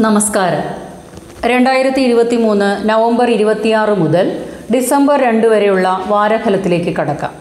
നമസ്കാരം രണ്ടായിരത്തി ഇരുപത്തി മൂന്ന് നവംബർ ഇരുപത്തിയാറ് മുതൽ ഡിസംബർ രണ്ട് വരെയുള്ള വാരഫലത്തിലേക്ക് കടക്കാം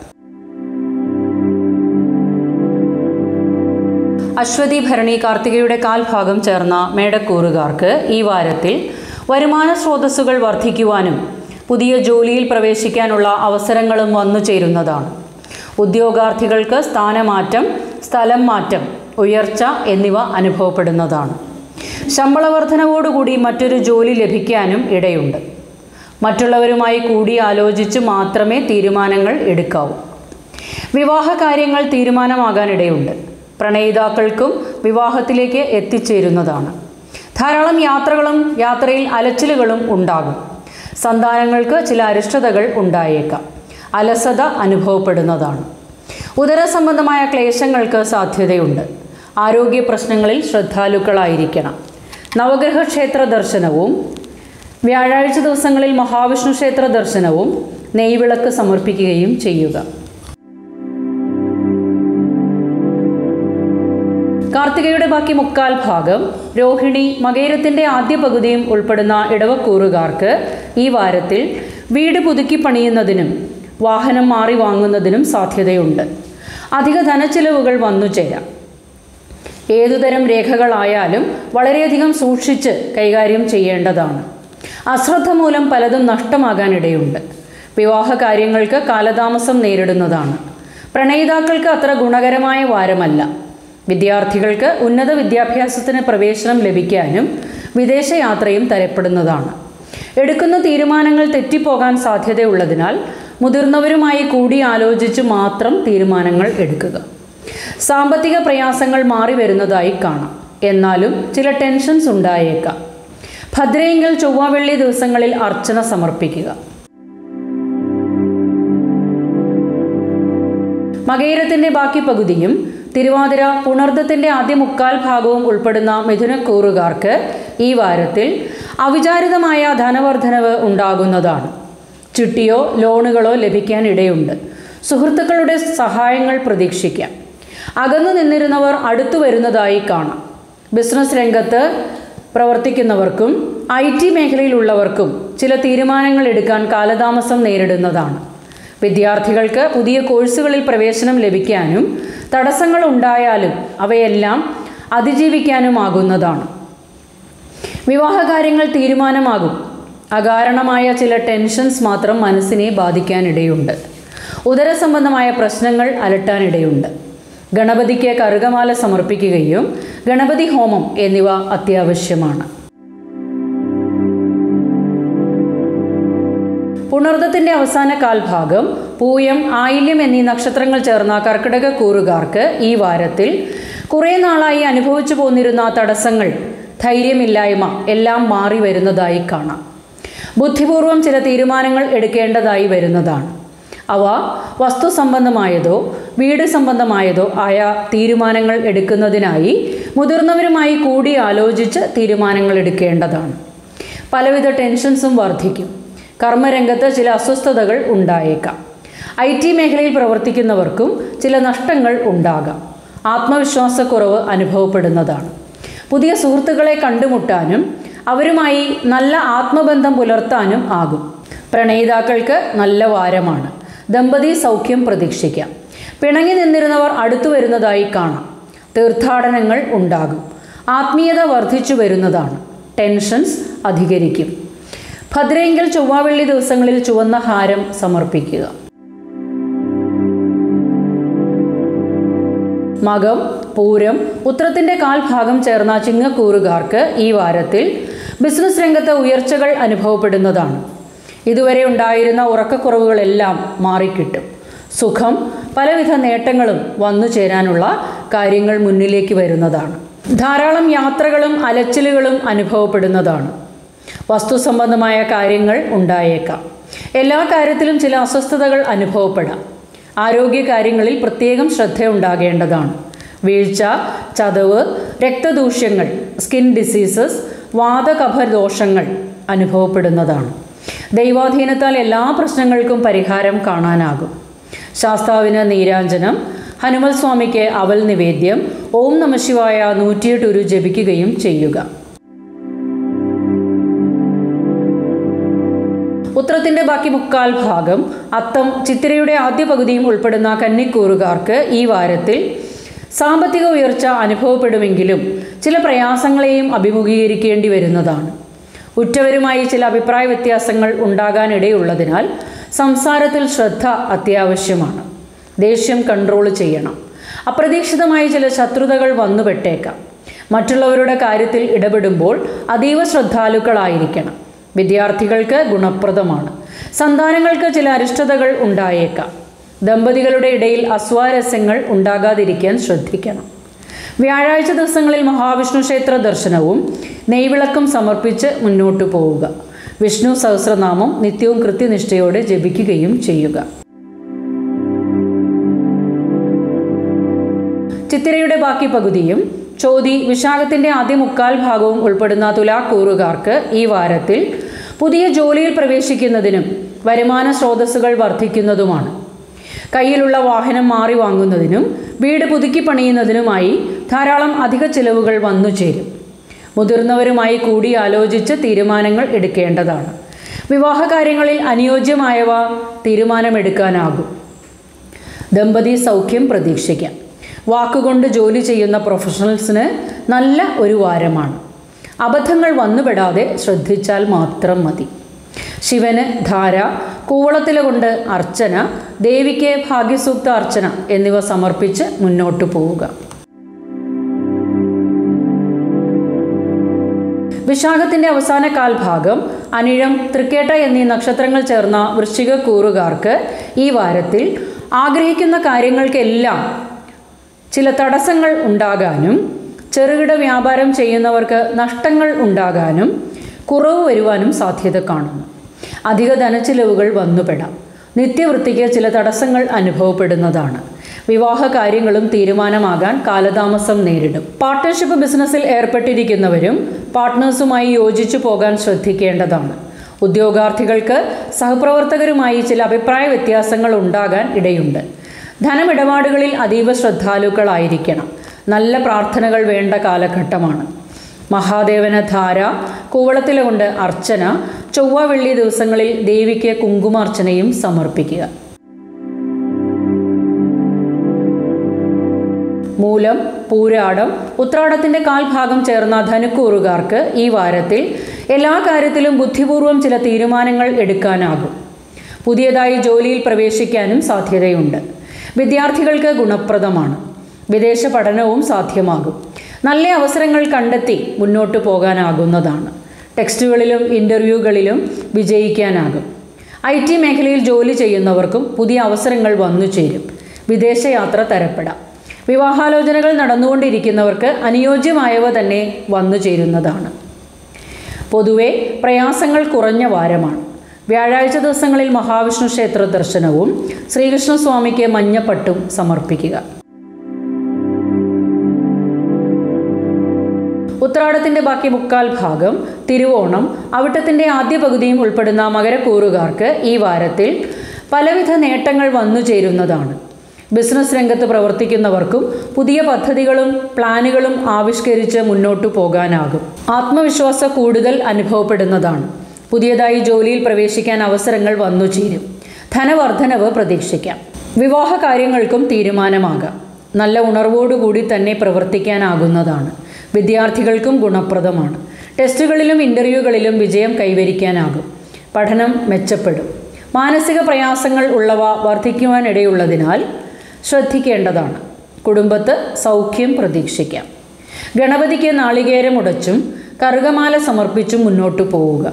അശ്വതി ഭരണി കാർത്തികയുടെ കാൽഭാഗം ചേർന്ന മേടക്കൂറുകാർക്ക് ഈ വാരത്തിൽ വരുമാന സ്രോതസ്സുകൾ വർദ്ധിക്കുവാനും പുതിയ ജോലിയിൽ പ്രവേശിക്കാനുള്ള അവസരങ്ങളും വന്നു ചേരുന്നതാണ് ഉദ്യോഗാർത്ഥികൾക്ക് സ്ഥാനമാറ്റം സ്ഥലം മാറ്റം ഉയർച്ച എന്നിവ അനുഭവപ്പെടുന്നതാണ് ശമ്പള വർധനവോടുകൂടി മറ്റൊരു ജോലി ലഭിക്കാനും ഇടയുണ്ട് മറ്റുള്ളവരുമായി കൂടി ആലോചിച്ച് മാത്രമേ തീരുമാനങ്ങൾ എടുക്കാവൂ വിവാഹ കാര്യങ്ങൾ തീരുമാനമാകാനിടയുണ്ട് പ്രണയിതാക്കൾക്കും വിവാഹത്തിലേക്ക് എത്തിച്ചേരുന്നതാണ് ധാരാളം യാത്രകളും യാത്രയിൽ അലച്ചിലുകളും ഉണ്ടാകും സന്താനങ്ങൾക്ക് ചില അരിഷ്ടതകൾ ഉണ്ടായേക്കാം അലസത അനുഭവപ്പെടുന്നതാണ് ഉദര സംബന്ധമായ ക്ലേശങ്ങൾക്ക് സാധ്യതയുണ്ട് ആരോഗ്യ പ്രശ്നങ്ങളിൽ ശ്രദ്ധാലുക്കളായിരിക്കണം നവഗ്രഹ ക്ഷേത്ര ദർശനവും വ്യാഴാഴ്ച ദിവസങ്ങളിൽ മഹാവിഷ്ണു ക്ഷേത്ര ദർശനവും നെയ്വിളക്ക് സമർപ്പിക്കുകയും ചെയ്യുക കാർത്തികയുടെ ബാക്കി മുക്കാൽ ഭാഗം രോഹിണി മകേരത്തിന്റെ ആദ്യ പകുതിയും ഉൾപ്പെടുന്ന ഇടവക്കൂറുകാർക്ക് ഈ വാരത്തിൽ വീട് പുതുക്കി പണിയുന്നതിനും വാഹനം മാറി വാങ്ങുന്നതിനും സാധ്യതയുണ്ട് അധിക ധനച്ചിലവുകൾ വന്നു ചേരാം ഏതുതരം രേഖകളായാലും വളരെയധികം സൂക്ഷിച്ച് കൈകാര്യം ചെയ്യേണ്ടതാണ് അശ്രദ്ധ മൂലം പലതും നഷ്ടമാകാനിടയുണ്ട് വിവാഹ കാര്യങ്ങൾക്ക് കാലതാമസം നേരിടുന്നതാണ് പ്രണയിതാക്കൾക്ക് അത്ര ഗുണകരമായ വാരമല്ല വിദ്യാർത്ഥികൾക്ക് ഉന്നത വിദ്യാഭ്യാസത്തിന് പ്രവേശനം ലഭിക്കാനും വിദേശയാത്രയും തരപ്പെടുന്നതാണ് എടുക്കുന്ന തീരുമാനങ്ങൾ തെറ്റിപ്പോകാൻ സാധ്യതയുള്ളതിനാൽ മുതിർന്നവരുമായി കൂടി ആലോചിച്ച് മാത്രം തീരുമാനങ്ങൾ എടുക്കുക സാമ്പത്തിക പ്രയാസങ്ങൾ മാറി വരുന്നതായി കാണാം എന്നാലും ചില ടെൻഷൻസ് ഉണ്ടായേക്കാം ഭദ്രയെങ്കിൽ ചൊവ്വ വെള്ളി ദിവസങ്ങളിൽ അർച്ചന സമർപ്പിക്കുക മകയിരത്തിന്റെ ബാക്കി പകുതിയും തിരുവാതിര പുണർദത്തിന്റെ ആദ്യ മുക്കാൽ ഭാഗവും ഉൾപ്പെടുന്ന മിഥുനക്കൂറുകാർക്ക് ഈ വാരത്തിൽ അവിചാരിതമായ ധനവർദ്ധനവ് ഉണ്ടാകുന്നതാണ് ചിട്ടിയോ ലോണുകളോ ലഭിക്കാൻ ഇടയുണ്ട് സുഹൃത്തുക്കളുടെ സഹായങ്ങൾ പ്രതീക്ഷിക്കാം അകന്നു നിന്നിരുന്നവർ അടുത്തു വരുന്നതായി കാണാം ബിസിനസ് രംഗത്ത് പ്രവർത്തിക്കുന്നവർക്കും ഐ ടി മേഖലയിലുള്ളവർക്കും ചില തീരുമാനങ്ങൾ എടുക്കാൻ കാലതാമസം നേരിടുന്നതാണ് വിദ്യാർത്ഥികൾക്ക് പുതിയ കോഴ്സുകളിൽ പ്രവേശനം ലഭിക്കാനും തടസ്സങ്ങൾ ഉണ്ടായാലും അവയെല്ലാം അതിജീവിക്കാനുമാകുന്നതാണ് വിവാഹകാര്യങ്ങൾ തീരുമാനമാകും അകാരണമായ ചില ടെൻഷൻസ് മാത്രം മനസ്സിനെ ബാധിക്കാനിടയുണ്ട് ഉദരസംബന്ധമായ പ്രശ്നങ്ങൾ അലട്ടാനിടയുണ്ട് ഗണപതിക്ക് കറുകമാല സമർപ്പിക്കുകയും ഗണപതി ഹോമം എന്നിവ അത്യാവശ്യമാണ് പുണർദത്തിന്റെ അവസാന കാൽഭാഗം പൂയം ആയില്യം എന്നീ നക്ഷത്രങ്ങൾ ചേർന്ന കർക്കിടക കൂറുകാർക്ക് ഈ വാരത്തിൽ കുറേ നാളായി അനുഭവിച്ചു പോന്നിരുന്ന തടസ്സങ്ങൾ ധൈര്യമില്ലായ്മ എല്ലാം മാറി വരുന്നതായി കാണാം ബുദ്ധിപൂർവം ചില തീരുമാനങ്ങൾ എടുക്കേണ്ടതായി വരുന്നതാണ് അവ വസ്തു സംബന്ധമായതോ വീട് സംബന്ധമായതോ ആയ തീരുമാനങ്ങൾ എടുക്കുന്നതിനായി മുതിർന്നവരുമായി കൂടി ആലോചിച്ച് തീരുമാനങ്ങൾ എടുക്കേണ്ടതാണ് പലവിധ ടെൻഷൻസും വർദ്ധിക്കും കർമ്മരംഗത്ത് ചില അസ്വസ്ഥതകൾ ഉണ്ടായേക്കാം ഐ ടി മേഖലയിൽ പ്രവർത്തിക്കുന്നവർക്കും ചില നഷ്ടങ്ങൾ ഉണ്ടാകാം ആത്മവിശ്വാസക്കുറവ് അനുഭവപ്പെടുന്നതാണ് പുതിയ സുഹൃത്തുക്കളെ കണ്ടുമുട്ടാനും അവരുമായി നല്ല ആത്മബന്ധം പുലർത്താനും ആകും പ്രണയിതാക്കൾക്ക് നല്ല വാരമാണ് ദമ്പതി സൗഖ്യം പ്രതീക്ഷിക്കാം പിണങ്ങി നിന്നിരുന്നവർ അടുത്തു വരുന്നതായി കാണാം തീർത്ഥാടനങ്ങൾ ഉണ്ടാകും ആത്മീയത വർദ്ധിച്ചു വരുന്നതാണ് ടെൻഷൻസ് അധികരിക്കും ഭദ്രയെങ്കിൽ ചൊവ്വാവെള്ളി ദിവസങ്ങളിൽ ചുവന്ന ഹാരം സമർപ്പിക്കുക മകം പൂരം ഉത്രത്തിന്റെ കാൽഭാഗം ചേർന്ന ചിങ്ങക്കൂറുകാർക്ക് ഈ വാരത്തിൽ ബിസിനസ് രംഗത്ത് ഉയർച്ചകൾ അനുഭവപ്പെടുന്നതാണ് ഇതുവരെ ഉണ്ടായിരുന്ന ഉറക്കക്കുറവുകളെല്ലാം മാറിക്കിട്ടും സുഖം പലവിധ നേട്ടങ്ങളും വന്നു ചേരാനുള്ള കാര്യങ്ങൾ മുന്നിലേക്ക് വരുന്നതാണ് ധാരാളം യാത്രകളും അലച്ചിലുകളും അനുഭവപ്പെടുന്നതാണ് വസ്തു സംബന്ധമായ കാര്യങ്ങൾ ഉണ്ടായേക്കാം എല്ലാ കാര്യത്തിലും ചില അസ്വസ്ഥതകൾ അനുഭവപ്പെടാം ആരോഗ്യകാര്യങ്ങളിൽ പ്രത്യേകം ശ്രദ്ധയുണ്ടാകേണ്ടതാണ് വീഴ്ച ചതവ് രക്തദൂഷ്യങ്ങൾ സ്കിൻ ഡിസീസസ് വാതകഫ ദോഷങ്ങൾ അനുഭവപ്പെടുന്നതാണ് ദൈവാധീനത്താൽ എല്ലാ പ്രശ്നങ്ങൾക്കും പരിഹാരം കാണാനാകും ശാസ്താവിന് നീരാഞ്ജനം ഹനുമൽ സ്വാമിക്ക് അവൽ നിവേദ്യം ഓം നമശിവായ നൂറ്റിയെട്ട് ഒരു ജപിക്കുകയും ചെയ്യുക ഉത്രത്തിൻ്റെ ബാക്കി മുക്കാൽ ഭാഗം അത്തം ചിത്തിരയുടെ ആദ്യ പകുതിയും ഉൾപ്പെടുന്ന കന്നിക്കൂറുകാർക്ക് ഈ വാരത്തിൽ സാമ്പത്തിക ഉയർച്ച അനുഭവപ്പെടുമെങ്കിലും ചില പ്രയാസങ്ങളെയും അഭിമുഖീകരിക്കേണ്ടി വരുന്നതാണ് ഉറ്റവരുമായി ചില അഭിപ്രായ വ്യത്യാസങ്ങൾ ഉണ്ടാകാനിടയുള്ളതിനാൽ സംസാരത്തിൽ ശ്രദ്ധ അത്യാവശ്യമാണ് ദേഷ്യം കൺട്രോൾ ചെയ്യണം അപ്രതീക്ഷിതമായി ചില ശത്രുതകൾ വന്നുപെട്ടേക്കാം മറ്റുള്ളവരുടെ കാര്യത്തിൽ ഇടപെടുമ്പോൾ അതീവ ശ്രദ്ധാലുക്കളായിരിക്കണം വിദ്യാർത്ഥികൾക്ക് ഗുണപ്രദമാണ് സന്താനങ്ങൾക്ക് ചില അരിഷ്ടതകൾ ഉണ്ടായേക്കാം ദമ്പതികളുടെ ഇടയിൽ അസ്വാരസ്യങ്ങൾ ഉണ്ടാകാതിരിക്കാൻ ശ്രദ്ധിക്കണം വ്യാഴാഴ്ച ദിവസങ്ങളിൽ മഹാവിഷ്ണു ക്ഷേത്ര ദർശനവും നെയ്വിളക്കും സമർപ്പിച്ച് മുന്നോട്ടു പോവുക വിഷ്ണു സഹസ്രനാമം നിത്യവും കൃത്യനിഷ്ഠയോടെ ജപിക്കുകയും ചെയ്യുക ചിത്തിരയുടെ ബാക്കി പകുതിയും ചോതി വിശാഖത്തിന്റെ ആദ്യ മുക്കാൽ ഭാഗവും ഉൾപ്പെടുന്ന തുലാക്കൂറുകാർക്ക് ഈ വാരത്തിൽ പുതിയ ജോലിയിൽ പ്രവേശിക്കുന്നതിനും വരുമാന സ്രോതസ്സുകൾ വർദ്ധിക്കുന്നതുമാണ് കയ്യിലുള്ള വാഹനം മാറി വാങ്ങുന്നതിനും വീട് പുതുക്കി പണിയുന്നതിനുമായി ധാരാളം അധിക ചിലവുകൾ വന്നു ചേരും മുതിർന്നവരുമായി കൂടി ആലോചിച്ച് തീരുമാനങ്ങൾ എടുക്കേണ്ടതാണ് വിവാഹകാര്യങ്ങളിൽ അനുയോജ്യമായവ തീരുമാനമെടുക്കാനാകും ദമ്പതി സൗഖ്യം പ്രതീക്ഷിക്കാം വാക്കുകൊണ്ട് ജോലി ചെയ്യുന്ന പ്രൊഫഷണൽസിന് നല്ല ഒരു വാരമാണ് അബദ്ധങ്ങൾ വന്നുപെടാതെ ശ്രദ്ധിച്ചാൽ മാത്രം മതി ശിവന് ധാര കൂവളത്തില കൊണ്ട് അർച്ചന ദേവിക്ക് ഭാഗ്യസൂക്ത അർച്ചന എന്നിവ സമർപ്പിച്ച് മുന്നോട്ടു പോവുക വിശാഖത്തിന്റെ അവസാന കാൽഭാഗം അനിഴം തൃക്കേട്ട എന്നീ നക്ഷത്രങ്ങൾ ചേർന്ന വൃശ്ചിക കൂറുകാർക്ക് ഈ വാരത്തിൽ ആഗ്രഹിക്കുന്ന കാര്യങ്ങൾക്കെല്ലാം ചില തടസ്സങ്ങൾ ഉണ്ടാകാനും ചെറുകിട വ്യാപാരം ചെയ്യുന്നവർക്ക് നഷ്ടങ്ങൾ ഉണ്ടാകാനും കുറവ് വരുവാനും സാധ്യത കാണുന്നു അധിക ധനച്ചിലവുകൾ വന്നുപെടാം നിത്യവൃത്തിക്ക് ചില തടസ്സങ്ങൾ അനുഭവപ്പെടുന്നതാണ് വിവാഹ കാര്യങ്ങളും തീരുമാനമാകാൻ കാലതാമസം നേരിടും പാർട്ട്ണർഷിപ്പ് ബിസിനസ്സിൽ ഏർപ്പെട്ടിരിക്കുന്നവരും പാർട്ട്നേഴ്സുമായി യോജിച്ചു പോകാൻ ശ്രദ്ധിക്കേണ്ടതാണ് ഉദ്യോഗാർത്ഥികൾക്ക് സഹപ്രവർത്തകരുമായി ചില അഭിപ്രായ വ്യത്യാസങ്ങൾ ഉണ്ടാകാൻ ഇടയുണ്ട് ധനമിടപാടുകളിൽ അതീവ ശ്രദ്ധാലുക്കളായിരിക്കണം നല്ല പ്രാർത്ഥനകൾ വേണ്ട കാലഘട്ടമാണ് മഹാദേവന ധാര കൂവളത്തില കൊണ്ട് അർച്ചന ചൊവ്വ വെള്ളി ദിവസങ്ങളിൽ ദേവിക്ക് കുങ്കുമാർച്ചനയും സമർപ്പിക്കുക മൂലം പൂരാടം ഉത്രാടത്തിന്റെ കാൽഭാഗം ചേർന്ന ധനുക്കൂറുകാർക്ക് ഈ വാരത്തിൽ എല്ലാ കാര്യത്തിലും ബുദ്ധിപൂർവം ചില തീരുമാനങ്ങൾ എടുക്കാനാകും പുതിയതായി ജോലിയിൽ പ്രവേശിക്കാനും സാധ്യതയുണ്ട് വിദ്യാർത്ഥികൾക്ക് ഗുണപ്രദമാണ് വിദേശ പഠനവും സാധ്യമാകും നല്ല അവസരങ്ങൾ കണ്ടെത്തി മുന്നോട്ട് പോകാനാകുന്നതാണ് ടെക്സ്റ്റുകളിലും ഇൻ്റർവ്യൂകളിലും വിജയിക്കാനാകും ഐ ടി മേഖലയിൽ ജോലി ചെയ്യുന്നവർക്കും പുതിയ അവസരങ്ങൾ വന്നു ചേരും വിദേശയാത്ര തരപ്പെടാം വിവാഹാലോചനകൾ നടന്നുകൊണ്ടിരിക്കുന്നവർക്ക് അനുയോജ്യമായവ തന്നെ വന്നു ചേരുന്നതാണ് പൊതുവെ പ്രയാസങ്ങൾ കുറഞ്ഞ വാരമാണ് വ്യാഴാഴ്ച ദിവസങ്ങളിൽ മഹാവിഷ്ണു ക്ഷേത്ര ദർശനവും ശ്രീകൃഷ്ണസ്വാമിക്ക് മഞ്ഞപ്പട്ടും സമർപ്പിക്കുക ഉത്രാടത്തിന്റെ ബാക്കി മുക്കാൽ ഭാഗം തിരുവോണം അവിട്ടത്തിന്റെ ആദ്യ പകുതിയും ഉൾപ്പെടുന്ന മകരക്കൂറുകാർക്ക് ഈ വാരത്തിൽ പലവിധ നേട്ടങ്ങൾ വന്നു ചേരുന്നതാണ് ബിസിനസ് രംഗത്ത് പ്രവർത്തിക്കുന്നവർക്കും പുതിയ പദ്ധതികളും പ്ലാനുകളും ആവിഷ്കരിച്ച് മുന്നോട്ടു പോകാനാകും ആത്മവിശ്വാസ കൂടുതൽ അനുഭവപ്പെടുന്നതാണ് പുതിയതായി ജോലിയിൽ പ്രവേശിക്കാൻ അവസരങ്ങൾ വന്നു ചേരും ധനവർദ്ധനവ് പ്രതീക്ഷിക്കാം വിവാഹ കാര്യങ്ങൾക്കും തീരുമാനമാകാം നല്ല ഉണർവോടുകൂടി തന്നെ പ്രവർത്തിക്കാനാകുന്നതാണ് വിദ്യാർത്ഥികൾക്കും ഗുണപ്രദമാണ് ടെസ്റ്റുകളിലും ഇൻ്റർവ്യൂകളിലും വിജയം കൈവരിക്കാനാകും പഠനം മെച്ചപ്പെടും മാനസിക പ്രയാസങ്ങൾ ഉള്ളവ വർദ്ധിക്കുവാനിടയുള്ളതിനാൽ ശ്രദ്ധിക്കേണ്ടതാണ് കുടുംബത്ത് സൗഖ്യം പ്രതീക്ഷിക്കാം ഗണപതിക്ക് നാളികേരം ഉടച്ചും കറുകമാല സമർപ്പിച്ചും മുന്നോട്ടു പോവുക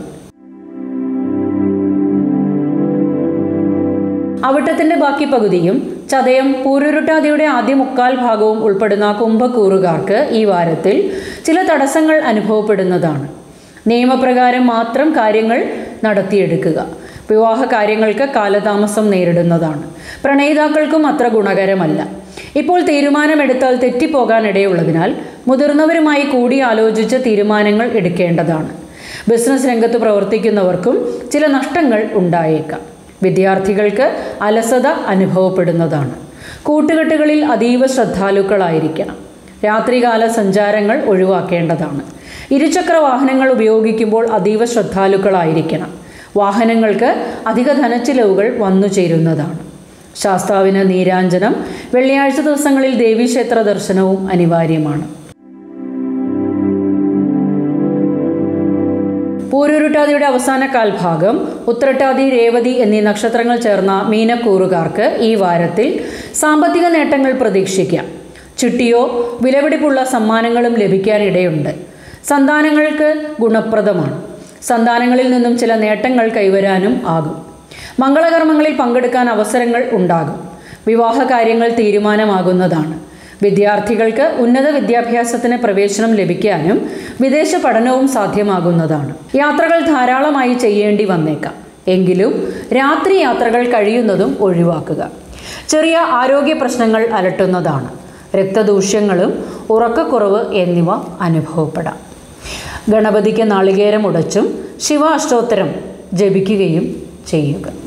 അവിട്ടത്തിന്റെ ബാക്കി പകുതിയും ചതയം പൂരുരുട്ടാതിയുടെ ആദ്യ മുക്കാൽ ഭാഗവും ഉൾപ്പെടുന്ന കുംഭക്കൂറുകാർക്ക് ഈ വാരത്തിൽ ചില തടസ്സങ്ങൾ അനുഭവപ്പെടുന്നതാണ് നിയമപ്രകാരം മാത്രം കാര്യങ്ങൾ നടത്തിയെടുക്കുക വിവാഹ കാര്യങ്ങൾക്ക് കാലതാമസം നേരിടുന്നതാണ് പ്രണയിതാക്കൾക്കും അത്ര ഗുണകരമല്ല ഇപ്പോൾ തീരുമാനമെടുത്താൽ തെറ്റിപ്പോകാനിടയുള്ളതിനാൽ മുതിർന്നവരുമായി കൂടി ആലോചിച്ച് തീരുമാനങ്ങൾ എടുക്കേണ്ടതാണ് ബിസിനസ് രംഗത്ത് പ്രവർത്തിക്കുന്നവർക്കും ചില നഷ്ടങ്ങൾ ഉണ്ടായേക്കാം വിദ്യാർത്ഥികൾക്ക് അലസത അനുഭവപ്പെടുന്നതാണ് കൂട്ടുകെട്ടുകളിൽ അതീവ ശ്രദ്ധാലുക്കളായിരിക്കണം രാത്രികാല സഞ്ചാരങ്ങൾ ഒഴിവാക്കേണ്ടതാണ് ഇരുചക്ര വാഹനങ്ങൾ ഉപയോഗിക്കുമ്പോൾ അതീവ ശ്രദ്ധാലുക്കളായിരിക്കണം വാഹനങ്ങൾക്ക് അധിക ധനച്ചിലവുകൾ വന്നു ചേരുന്നതാണ് ശാസ്താവിന് നീരാഞ്ജനം വെള്ളിയാഴ്ച ദിവസങ്ങളിൽ ദേവീക്ഷേത്ര ദർശനവും അനിവാര്യമാണ് പൂരുരുട്ടാതിയുടെ അവസാന കാൽഭാഗം ഉത്രട്ടാതി രേവതി എന്നീ നക്ഷത്രങ്ങൾ ചേർന്ന മീനക്കൂറുകാർക്ക് ഈ വാരത്തിൽ സാമ്പത്തിക നേട്ടങ്ങൾ പ്രതീക്ഷിക്കാം ചിട്ടിയോ വിലപിടിപ്പുള്ള സമ്മാനങ്ങളും ലഭിക്കാനിടയുണ്ട് സന്താനങ്ങൾക്ക് ഗുണപ്രദമാണ് സന്താനങ്ങളിൽ നിന്നും ചില നേട്ടങ്ങൾ കൈവരാനും ആകും മംഗളകർമ്മങ്ങളിൽ പങ്കെടുക്കാൻ അവസരങ്ങൾ ഉണ്ടാകും വിവാഹ കാര്യങ്ങൾ തീരുമാനമാകുന്നതാണ് വിദ്യാർത്ഥികൾക്ക് ഉന്നത വിദ്യാഭ്യാസത്തിന് പ്രവേശനം ലഭിക്കാനും വിദേശ പഠനവും സാധ്യമാകുന്നതാണ് യാത്രകൾ ധാരാളമായി ചെയ്യേണ്ടി വന്നേക്കാം എങ്കിലും രാത്രി യാത്രകൾ കഴിയുന്നതും ഒഴിവാക്കുക ചെറിയ ആരോഗ്യ പ്രശ്നങ്ങൾ അലട്ടുന്നതാണ് രക്തദൂഷ്യങ്ങളും ഉറക്കക്കുറവ് എന്നിവ അനുഭവപ്പെടാം ഗണപതിക്ക് നാളികേരം ഉടച്ചും ശിവ അഷ്ടോത്തരം ജപിക്കുകയും ചെയ്യുക